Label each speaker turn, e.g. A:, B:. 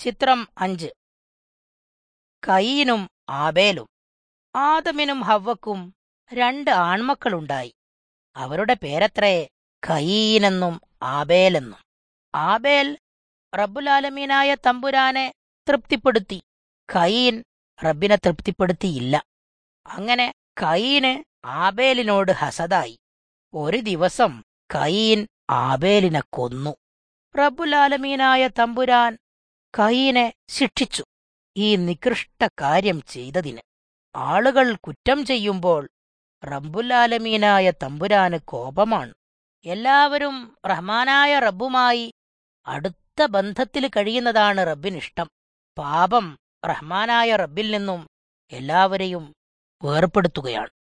A: ചിത്രം അഞ്ച് കയീനും ആബേലും ആദമിനും ഹവ്വക്കും രണ്ട് ആൺമക്കളുണ്ടായി അവരുടെ പേരത്രേ കയീനെന്നും ആബേലെന്നും ആബേൽ റബ്ബുലാലമീനായ തമ്പുരാനെ തൃപ്തിപ്പെടുത്തി കയീൻ റബ്ബിനെ തൃപ്തിപ്പെടുത്തിയില്ല അങ്ങനെ കയീന് ആബേലിനോട് ഹസതായി ഒരു ദിവസം കയീൻ ആബേലിനെ കൊന്നു റബ്ബുലാലമീനായ തമ്പുരാൻ കയീനെ ശിക്ഷിച്ചു ഈ നികൃഷ്ട കാര്യം ചെയ്തതിന് ആളുകൾ കുറ്റം ചെയ്യുമ്പോൾ റബ്ബുലാലമീനായ തമ്പുരാന് കോപമാണ് എല്ലാവരും റഹ്മാനായ റബ്ബുമായി അടുത്ത ബന്ധത്തിൽ കഴിയുന്നതാണ് റബ്ബിനിഷ്ടം പാപം റഹ്മാനായ റബ്ബിൽ നിന്നും എല്ലാവരെയും വേർപ്പെടുത്തുകയാണ്